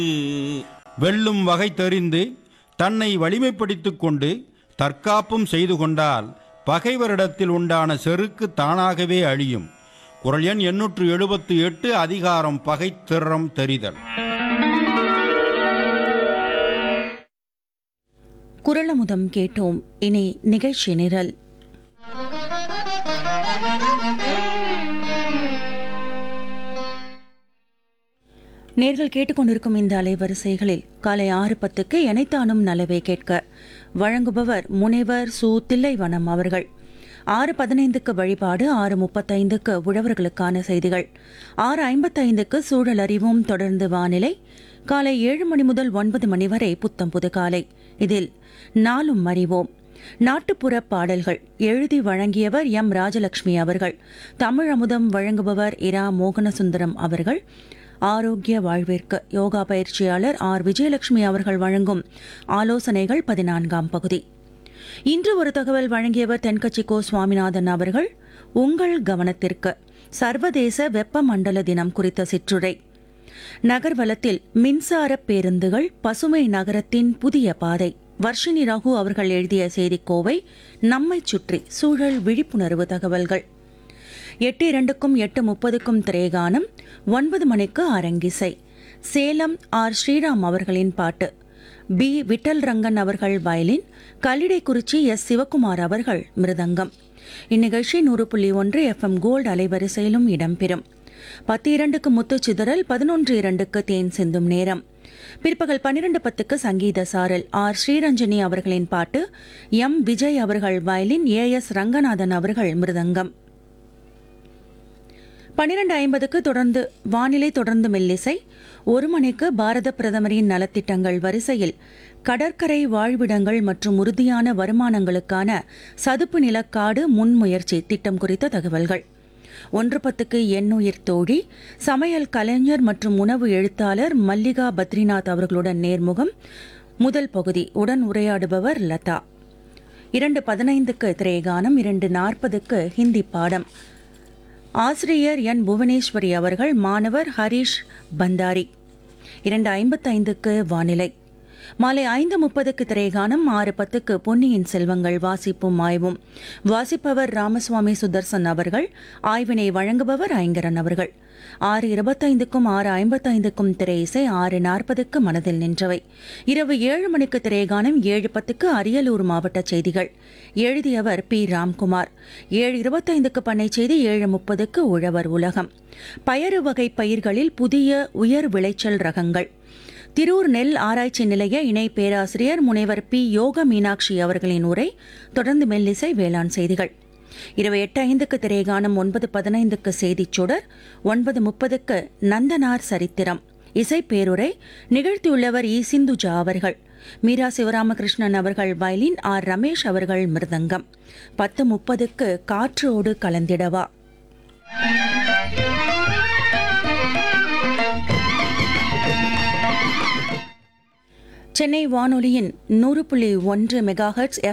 வெல்லும் வகை தெரிந்து தன்னை வலிமைப்படுத்திக் கொண்டு தற்காப்பும் செய்து கொண்டால் பகைவரிடத்தில் உண்டான செருக்கு தானாகவே அழியும் குரல் எண் எண்ணூற்று எழுபத்து எட்டு அதிகாரம் பகை திறம் தெரிதல் குரலமுதம் கேட்டோம் இனி நிகழ்ச்சி நிரல் நேர்கள் கேட்டுக்கொண்டிருக்கும் இந்த அலைவரிசைகளில் காலை ஆறு பத்துக்கு எனைத்தானும் நலவே கேட்க வழங்குபவர் முனைவர் சு தில்லைவனம் அவர்கள் ஆறு பதினைந்துக்கு வழிபாடு ஆறு முப்பத்தைந்துக்கு உழவர்களுக்கான செய்திகள் ஆறு ஐம்பத்தைந்துக்கு சூழல் அறிவும் தொடர்ந்து வானிலை காலை ஏழு மணி முதல் ஒன்பது மணி வரை புத்தம் புது காலை இதில் நாளும் அறிவோம் நாட்டுப்புற பாடல்கள் எழுதி வழங்கியவர் எம் ராஜலட்சுமி அவர்கள் தமிழ் அமுதம் வழங்குபவர் இரா மோகனசுந்தரம் அவர்கள் ஆரோக்கிய வாழ்விற்கு யோகா பயிற்சியாளர் ஆர் விஜயலட்சுமி அவர்கள் வழங்கும் ஆலோசனைகள் பதினான்காம் பகுதி இன்று ஒரு தகவல் வழங்கியவர் தென்கட்சி கோ சுவாமிநாதன் அவர்கள் உங்கள் கவனத்திற்கு சர்வதேச வெப்பமண்டல தினம் குறித்த சிற்றுரை நகர்வலத்தில் மின்சார பேருந்துகள் பசுமை நகரத்தின் புதிய பாதை வர்ஷினி ரகு அவர்கள் எழுதிய செய்திக்கோவை நம்மைச் சுற்றி சூழல் விழிப்புணர்வு தகவல்கள் எட்டு இரண்டுக்கும் எட்டு முப்பதுக்கும் திரேகானம் ஒன்பது மணிக்கு அரங்கிசை சேலம் ஆர் ஸ்ரீராம் அவர்களின் பாட்டு பி விட்டல் ரங்கன் அவர்கள் வயலின் கல்லிடைக்குறிச்சி எஸ் சிவக்குமார் அவர்கள் மிருதங்கம் இந்நிகழ்ச்சி நூறு புள்ளி ஒன்று எஃப்எம் கோல்டு அலைவரிசையிலும் இடம்பெறும் பத்து இரண்டுக்கு முத்துச் சிதறல் பதினொன்று இரண்டுக்கு தேன் சிந்தும் நேரம் பிற்பகல் பன்னிரண்டு பத்துக்கு சங்கீத சாரல் ஆர் ஸ்ரீரஞ்சனி அவர்களின் பாட்டு எம் விஜய் அவர்கள் வயலின் ஏ எஸ் ரங்கநாதன் அவர்கள் மிருதங்கம் பன்னிரண்டு ஐம்பதுக்கு தொடர்ந்து வானிலை தொடர்ந்து மெல்லிசை ஒரு மணிக்கு பாரத பிரதமரின் நலத்திட்டங்கள் வரிசையில் கடற்கரை வாழ்விடங்கள் மற்றும் உறுதியான வருமானங்களுக்கான சதுப்பு நிலக்காடு முன்முயற்சி திட்டம் குறித்த தகவல்கள் ஒன்று பத்துக்கு எண்ணுயிர் தோழி சமையல் கலைஞர் மற்றும் உணவு எழுத்தாளர் மல்லிகா பத்ரிநாத் அவர்களுடன் நேர்முகம் முதல் பகுதி உடன் உரையாடுபவர் லதா இரண்டு பதினைந்துக்கு திரேகானம் இரண்டு நாற்பதுக்கு ஹிந்தி பாடம் ஆசிரியர் என் புவனேஸ்வரி அவர்கள் மாணவர் ஹரிஷ் பந்தாரி இரண்டு ஐம்பத்தைந்துக்கு வானிலை மாலை ஐந்து முப்பதுக்கு திரைகானம் ஆறு பத்துக்கு பொன்னியின் செல்வங்கள் வாசிப்பும் ஆய்வும் வாசிப்பவர் ராமசுவாமி சுதர்சன் அவர்கள் ஆய்வினை வழங்குபவர் ஐங்கரன் அவர்கள் ஆறு இருபத்தைந்துக்கும் ஆறு ஐம்பத்தைந்துக்கும் திரை இசை ஆறு நாற்பதுக்கு மனதில் நின்றவை இரவு ஏழு மணிக்கு திரைகானம் ஏழு பத்துக்கு அரியலூர் மாவட்ட செய்திகள் எழுதியவர் பி ராம்குமார் ஏழு இருபத்தைந்துக்கு பண்ணை செய்தி ஏழு முப்பதுக்கு உழவர் உலகம் பயறு வகை பயிர்களில் புதிய உயர் விளைச்சல் ரகங்கள் திரூர் நெல் ஆராய்ச்சி நிலைய இணை பேராசிரியர் முனைவர் பி யோக மீனாட்சி அவர்களின் உரை தொடர்ந்து மெல்லிசை வேளாண் செய்திகள் இரவு எட்டு ஐந்துக்கு திரைகானம் ஒன்பது பதினைந்துக்கு செய்திச் சுடர் ஒன்பது முப்பதுக்கு நந்தனார் சரித்திரம் இசை பேருரை நிகழ்த்தியுள்ளவர் இ சிந்துஜா அவர்கள் மீரா சிவராமகிருஷ்ணன் அவர்கள் வயலின் ஆர் ரமேஷ் அவர்கள் மிருதங்கம் பத்து முப்பதுக்கு காற்றோடு கலந்திடவா சென்னை வானொலியின் நூறு புள்ளி ஒன்று மெகாஹெட்ஸ்